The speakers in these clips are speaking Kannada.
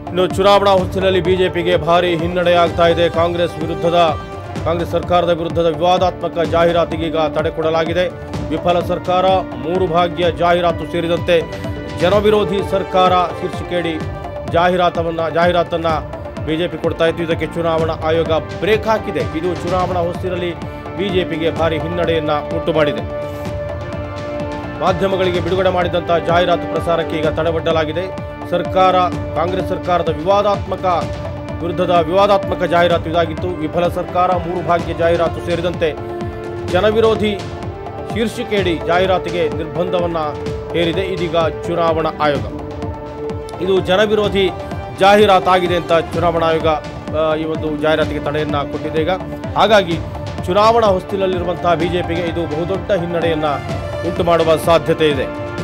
ಇನ್ನು ಚುನಾವಣಾ ಹೊತ್ತಿನಲ್ಲಿ ಬಿಜೆಪಿಗೆ ಭಾರಿ ಹಿನ್ನಡೆಯಾಗ್ತಾ ಇದೆ ಕಾಂಗ್ರೆಸ್ ವಿರುದ್ಧದ ಕಾಂಗ್ರೆಸ್ ಸರ್ಕಾರದ ವಿರುದ್ಧದ ವಿವಾದಾತ್ಮಕ ಜಾಹೀರಾತಿಗೀಗ ತಡೆ ಕೊಡಲಾಗಿದೆ ವಿಫಲ ಸರ್ಕಾರ ಮೂರು ಭಾಗ್ಯ ಜಾಹೀರಾತು ಸೇರಿದಂತೆ ಜನವಿರೋಧಿ ಸರ್ಕಾರ ಶೀರ್ಷಿಕೆಯಡಿ ಜಾಹೀರಾತವನ್ನು ಜಾಹೀರಾತನ್ನು ಬಿಜೆಪಿ ಕೊಡ್ತಾ ಇತ್ತು ಇದಕ್ಕೆ ಚುನಾವಣಾ ಆಯೋಗ ಬ್ರೇಕ್ ಹಾಕಿದೆ ಇದು ಚುನಾವಣಾ ಹೊಸ್ತಿನಲ್ಲಿ ಬಿಜೆಪಿಗೆ ಭಾರಿ ಹಿನ್ನಡೆಯನ್ನು ಉಂಟು ಮಾಡಿದೆ ಮಾಧ್ಯಮಗಳಿಗೆ ಬಿಡುಗಡೆ ಮಾಡಿದಂತಹ ಜಾಹೀರಾತು ಪ್ರಸಾರಕ್ಕೆ ಈಗ ತಡೆಬಡ್ಡಲಾಗಿದೆ ಸರ್ಕಾರ ಕಾಂಗ್ರೆಸ್ ಸರ್ಕಾರದ ವಿವಾದಾತ್ಮಕ ವಿರುದ್ಧದ ವಿವಾದಾತ್ಮಕ ಜಾಹೀರಾತು ಇದಾಗಿತ್ತು ವಿಫಲ ಸರ್ಕಾರ ಮೂರು ಭಾಗ್ಯ ಜಾಹೀರಾತು ಸೇರಿದಂತೆ ಜನವಿರೋಧಿ ಶೀರ್ಷಿಕೆಯಡಿ ಜಾಹೀರಾತಿಗೆ ನಿರ್ಬಂಧವನ್ನು ಹೇರಿದೆ ಇದೀಗ ಚುನಾವಣಾ ಆಯೋಗ ಇದು ಜನವಿರೋಧಿ ಜಾಹೀರಾತಾಗಿದೆ ಅಂತ ಚುನಾವಣಾ ಆಯೋಗ ಆ, ಈ ಒಂದು ಜಾಹೀರಾತಿಗೆ ತಡೆಯನ್ನು ಕೊಟ್ಟಿದೆ ಈಗ ಹಾಗಾಗಿ ಚುನಾವಣಾ ಹೊಸ್ತಿಲಲ್ಲಿರುವಂತಹ ಬಿಜೆಪಿಗೆ ಇದು ಬಹುದೊಡ್ಡ ಹಿನ್ನಡೆಯನ್ನು ಉಂಟು ಮಾಡುವ ಸಾಧ್ಯತೆ ಇದೆ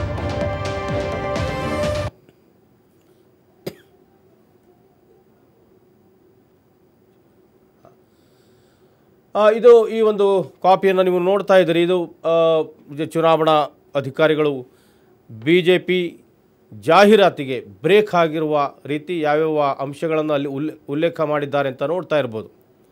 ಆ, ಇದು ಈ ಒಂದು ಕಾಪಿಯನ್ನು ನೀವು ನೋಡ್ತಾ ಇದ್ದೀರಿ ಇದು ಆ, ಇದು ಚುನಾವಣಾ ಅಧಿಕಾರಿಗಳು ಬಿ ಜೆ ಪಿ ಜಾಹೀರಾತಿಗೆ ಬ್ರೇಕ್ ಆಗಿರುವ ರೀತಿ ಯಾವ್ಯಾವ ಅಂಶಗಳನ್ನು ಅಲ್ಲಿ ಉಲ್ಲೆ ಉಲ್ಲೇಖ ಮಾಡಿದ್ದಾರೆ ಅಂತ ನೋಡ್ತಾ ಇರ್ಬೋದು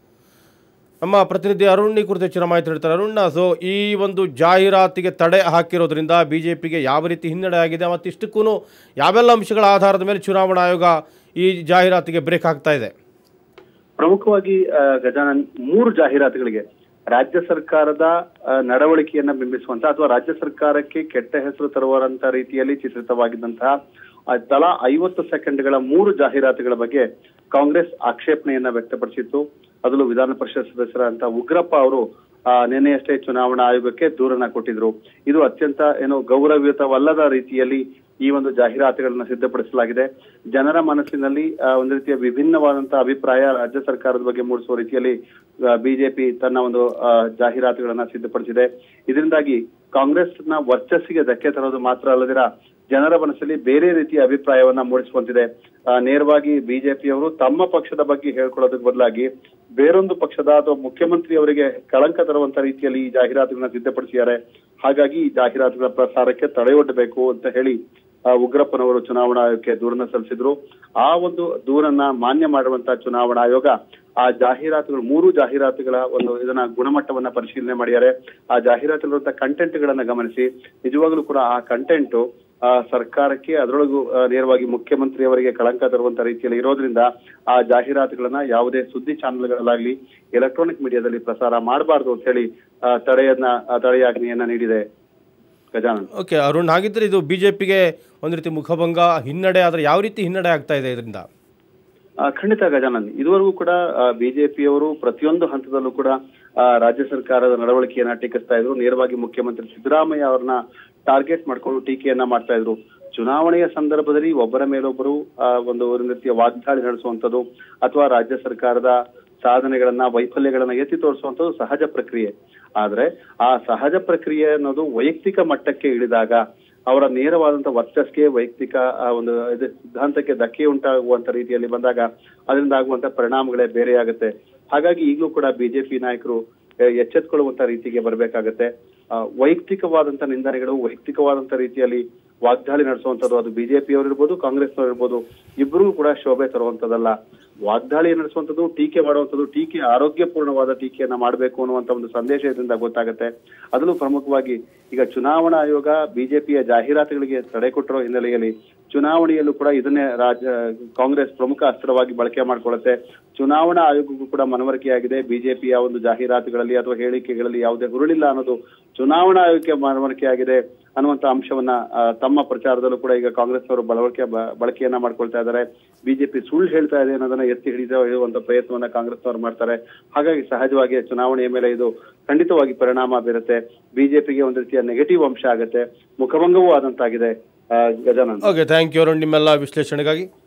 ನಮ್ಮ ಪ್ರತಿನಿಧಿ ಅರುಣ್ ಈ ಕುರಿತು ಹೆಚ್ಚಿನ ಮಾಹಿತಿ ಹೇಳ್ತಾರೆ ಅರುಣ್ಣ ಸೊ ಈ ಒಂದು ಜಾಹೀರಾತಿಗೆ ತಡೆ ಹಾಕಿರೋದ್ರಿಂದ ಬಿ ಜೆ ಪಿಗೆ ಯಾವ ರೀತಿ ಹಿನ್ನಡೆ ಆಗಿದೆ ಮತ್ತು ಇಷ್ಟಕ್ಕೂ ಯಾವೆಲ್ಲ ಅಂಶಗಳ ಆಧಾರದ ಮೇಲೆ ಚುನಾವಣಾ ಆಯೋಗ ಈ ಜಾಹೀರಾತಿಗೆ ಬ್ರೇಕ್ ಹಾಕ್ತಾ ಇದೆ ಪ್ರಮುಖವಾಗಿ ಆ, ಗಜಾನನ್ ಮೂರು ಜಾಹೀರಾತುಗಳಿಗೆ ರಾಜ್ಯ ಸರ್ಕಾರದ ಆ, ನಡವಳಿಕೆಯನ್ನ ಬಿಂಬಿಸುವಂತ ಅಥವಾ ರಾಜ್ಯ ಸರ್ಕಾರಕ್ಕೆ ಕೆಟ್ಟ ಹೆಸರು ತರುವಂತ ರೀತಿಯಲ್ಲಿ ಚಿತ್ರಿತವಾಗಿದ್ದಂತಹ ಆ, ತಲಾ ಐವತ್ತು ಸೆಕೆಂಡ್ಗಳ ಮೂರು ಜಾಹೀರಾತುಗಳ ಬಗ್ಗೆ ಕಾಂಗ್ರೆಸ್ ಆಕ್ಷೇಪಣೆಯನ್ನ ವ್ಯಕ್ತಪಡಿಸಿತ್ತು ಅದರಲ್ಲೂ ವಿಧಾನ ಪರಿಷತ್ ಸದಸ್ಯರಂತ ಉಗ್ರಪ್ಪ ಅವರು ಆ, ನಿನ್ನೆಯಷ್ಟೇ ಚುನಾವಣಾ ಆಯೋಗಕ್ಕೆ ದೂರನ್ನ ಕೊಟ್ಟಿದ್ರು ಇದು ಅತ್ಯಂತ ಏನು ಗೌರವಯುತವಲ್ಲದ ರೀತಿಯಲ್ಲಿ ಈ ಒಂದು ಜಾಹೀರಾತುಗಳನ್ನ ಸಿದ್ಧಪಡಿಸಲಾಗಿದೆ ಜನರ ಮನಸ್ಸಿನಲ್ಲಿ ಆ, ಒಂದು ರೀತಿಯ ವಿಭಿನ್ನವಾದಂತಹ ಅಭಿಪ್ರಾಯ ರಾಜ್ಯ ಸರ್ಕಾರದ ಬಗ್ಗೆ ಮೂಡಿಸುವ ರೀತಿಯಲ್ಲಿ ಬಿಜೆಪಿ ತನ್ನ ಒಂದು ಆ, ಜಾಹೀರಾತುಗಳನ್ನ ಸಿದ್ಧಪಡಿಸಿದೆ ಇದರಿಂದಾಗಿ ಕಾಂಗ್ರೆಸ್ನ ವರ್ಚಸ್ಸಿಗೆ ಧಕ್ಕೆ ತರೋದು ಮಾತ್ರ ಅಲ್ಲದಿರ ಜನರ ಮನಸ್ಸಲ್ಲಿ ಬೇರೆ ರೀತಿಯ ಅಭಿಪ್ರಾಯವನ್ನ ಮೂಡಿಸುವಂತಿದೆ ಆ, ನೇರವಾಗಿ ಬಿಜೆಪಿಯವರು ತಮ್ಮ ಪಕ್ಷದ ಬಗ್ಗೆ ಹೇಳ್ಕೊಳ್ಳೋದಕ್ಕೆ ಬದಲಾಗಿ ಬೇರೊಂದು ಪಕ್ಷದ ಅಥವಾ ಮುಖ್ಯಮಂತ್ರಿ ಅವರಿಗೆ ಕಳಂಕ ತರುವಂತ ರೀತಿಯಲ್ಲಿ ಈ ಜಾಹೀರಾತುಗಳನ್ನ ಸಿದ್ಧಪಡಿಸಿದ್ದಾರೆ ಹಾಗಾಗಿ ಈ ಜಾಹೀರಾತುಗಳ ಪ್ರಸಾರಕ್ಕೆ ತಡೆಯೊಡ್ಡಬೇಕು ಅಂತ ಹೇಳಿ ಆ, ಉಗ್ರಪ್ಪನವರು ಚುನಾವಣಾ ಆಯೋಗಕ್ಕೆ ದೂರನ್ನ ಸಲ್ಲಿಸಿದ್ರು ಆ ಒಂದು ದೂರನ್ನ ಮಾನ್ಯ ಮಾಡುವಂತ ಚುನಾವಣಾ ಆಯೋಗ ಆ ಜಾಹೀರಾತುಗಳು ಮೂರು ಜಾಹೀರಾತುಗಳ ಒಂದು ಇದನ್ನ ಗುಣಮಟ್ಟವನ್ನ ಪರಿಶೀಲನೆ ಮಾಡಿದ್ದಾರೆ ಆ ಜಾಹೀರಾತುಗಳಿರುವಂತಹ ಕಂಟೆಂಟ್ ಗಳನ್ನ ಗಮನಿಸಿ ನಿಜವಾಗ್ಲೂ ಕೂಡ ಆ ಕಂಟೆಂಟ್ ಆ ಸರ್ಕಾರಕ್ಕೆ ಅದರೊಳಗೂ ಆ, ನೇರವಾಗಿ ಮುಖ್ಯಮಂತ್ರಿಯವರಿಗೆ ಕಳಂಕ ತರುವಂತ ರೀತಿಯಲ್ಲಿ ಇರೋದ್ರಿಂದ ಆ ಜಾಹೀರಾತುಗಳನ್ನ ಯಾವುದೇ ಸುದ್ದಿ ಚಾನೆಲ್ಗಳಲ್ಲಾಗ್ಲಿ ಎಲೆಕ್ಟ್ರಾನಿಕ್ ಮೀಡಿಯಾದಲ್ಲಿ ಪ್ರಸಾರ ಮಾಡಬಾರ್ದು ಅಂತ ಹೇಳಿ ಆ, ತಡೆಯನ್ನ ಆ, ತಡೆಯಾಜ್ಞೆಯನ್ನ ನೀಡಿದೆ ಗಜಾನನ್ ಓಕೆ ಅರುಣ್ ಹಾಗಿದ್ರೆ ಇದು ಬಿ ಜೆ ಪಿಗೆ ಒಂದು ರೀತಿ ಮುಖಭಂಗ ಹಿನ್ನಡೆ ಆದರೆ ಯಾವ ರೀತಿ ಹಿನ್ನಡೆ ಆಗ್ತಾ ಇದೆ ಇದರಿಂದ ಆ, ಖಂಡಿತ ಗಜಾನನ್ ಇದುವರೆಗೂ ಕೂಡ ಬಿಜೆಪಿಯವರು ಪ್ರತಿಯೊಂದು ಹಂತದಲ್ಲೂ ಕೂಡ ಆ, ರಾಜ್ಯ ಸರ್ಕಾರದ ನಡವಳಿಕೆಯನ್ನ ಟೀಕಿಸ್ತಾ ಇದ್ರು ನೇರವಾಗಿ ಮುಖ್ಯಮಂತ್ರಿ ಸಿದ್ದರಾಮಯ್ಯ ಅವರನ್ನ ಟಾರ್ಗೆಟ್ ಮಾಡ್ಕೊಂಡು ಟೀಕೆಯನ್ನ ಮಾಡ್ತಾ ಇದ್ರು ಚುನಾವಣೆಯ ಸಂದರ್ಭದಲ್ಲಿ ಒಬ್ಬರ ಮೇಲೊಬ್ಬರು ಆ, ಒಂದು ಒಂದು ರೀತಿಯ ವಾಗ್ದಾಳಿ ನಡೆಸುವಂತದ್ದು ಅಥವಾ ರಾಜ್ಯ ಸರ್ಕಾರದ ಸಾಧನೆಗಳನ್ನ ವೈಫಲ್ಯಗಳನ್ನ ಎತ್ತಿ ತೋರಿಸುವಂತದ್ದು ಸಹಜ ಪ್ರಕ್ರಿಯೆ ಆದ್ರೆ ಆ ಸಹಜ ಪ್ರಕ್ರಿಯೆ ಅನ್ನೋದು ವೈಯಕ್ತಿಕ ಮಟ್ಟಕ್ಕೆ ಇಳಿದಾಗ ಅವರ ನೇರವಾದಂತ ವರ್ಚಸ್ಗೆ ವೈಯಕ್ತಿಕ ಆ, ಒಂದು ಇದು ಸಿದ್ಧಾಂತಕ್ಕೆ ಧಕ್ಕೆ ಉಂಟಾಗುವಂತ ರೀತಿಯಲ್ಲಿ ಬಂದಾಗ ಅದರಿಂದ ಆಗುವಂತ ಪರಿಣಾಮಗಳೇ ಬೇರೆಯಾಗುತ್ತೆ ಹಾಗಾಗಿ ಈಗಲೂ ಕೂಡ ಬಿಜೆಪಿ ನಾಯಕರು ಆ, ಎಚ್ಚೆತ್ಕೊಳ್ಳುವಂತ ರೀತಿಗೆ ಬರಬೇಕಾಗತ್ತೆ ಆ, ವೈಯಕ್ತಿಕವಾದಂತ ನಿಂದನೆಗಳು ವೈಯಕ್ತಿಕವಾದಂತ ರೀತಿಯಲ್ಲಿ ವಾಗ್ದಾಳಿ ನಡೆಸುವಂತದ್ದು ಅದು ಬಿಜೆಪಿಯವರು ಇರ್ಬೋದು ಕಾಂಗ್ರೆಸ್ನವರು ಇರ್ಬೋದು ಇಬ್ಬರೂ ಕೂಡ ಶೋಭೆ ತರುವಂತದಲ್ಲ ವಾಗ್ದಾಳಿ ನಡೆಸುವಂತದ್ದು ಟೀಕೆ ಮಾಡುವಂತದ್ದು ಟೀಕೆ ಆರೋಗ್ಯಪೂರ್ಣವಾದ ಟೀಕೆಯನ್ನ ಮಾಡಬೇಕು ಅನ್ನುವಂತ ಒಂದು ಸಂದೇಶ ಇದರಿಂದ ಗೊತ್ತಾಗುತ್ತೆ ಅದರಲ್ಲೂ ಪ್ರಮುಖವಾಗಿ ಈಗ ಚುನಾವಣಾ ಆಯೋಗ ಬಿಜೆಪಿಯ ಜಾಹೀರಾತುಗಳಿಗೆ ತಡೆ ಕೊಟ್ಟಿರೋ ಹಿನ್ನೆಲೆಯಲ್ಲಿ ಚುನಾವಣೆಯಲ್ಲೂ ಕೂಡ ಇದನ್ನೇ ರಾಜ್ಯ ಕಾಂಗ್ರೆಸ್ ಪ್ರಮುಖ ಅಸ್ತ್ರವಾಗಿ ಬಳಕೆ ಮಾಡ್ಕೊಳ್ಳುತ್ತೆ ಚುನಾವಣಾ ಆಯೋಗಕ್ಕೂ ಕೂಡ ಮನವರಿಕೆಯಾಗಿದೆ ಬಿಜೆಪಿಯ ಒಂದು ಜಾಹೀರಾತುಗಳಲ್ಲಿ ಅಥವಾ ಹೇಳಿಕೆಗಳಲ್ಲಿ ಯಾವುದೇ ಹುರುಳಿಲ್ಲ ಅನ್ನೋದು ಚುನಾವಣಾ ಆಯೋಗಕ್ಕೆ ಮನವರಿಕೆಯಾಗಿದೆ ಅನ್ನುವಂತ ಅಂಶವನ್ನ ಆ, ತಮ್ಮ ಪ್ರಚಾರದಲ್ಲೂ ಕೂಡ ಈಗ ಕಾಂಗ್ರೆಸ್ನವರು ಬಳಕೆ ಬ- ಬಳಕೆಯನ್ನ ಮಾಡ್ಕೊಳ್ತಾ ಇದ್ದಾರೆ ಬಿಜೆಪಿ ಸುಳ್ಳು ಹೇಳ್ತಾ ಇದೆ ಅನ್ನೋದನ್ನ ಎತ್ತಿ ಹಿಡಿದ ಹೇಳುವಂತ ಪ್ರಯತ್ನವನ್ನ ಕಾಂಗ್ರೆಸ್ನವರು ಮಾಡ್ತಾರೆ ಹಾಗಾಗಿ ಸಹಜವಾಗಿ ಚುನಾವಣೆಯ ಮೇಲೆ ಇದು ಖಂಡಿತವಾಗಿ ಪರಿಣಾಮ ಬೀರುತ್ತೆ ಬಿಜೆಪಿಗೆ ಒಂದು ರೀತಿಯ ನೆಗೆಟಿವ್ ಅಂಶ ಆಗುತ್ತೆ ಮುಖಭಂಗವೂ ಆದಂತಾಗಿದೆ ಆ, Gajanan okay thank you Arun ನಿಮ್ಮೆಲ್ಲ ವಿಶ್ಲೇಷಣೆಗಾಗಿ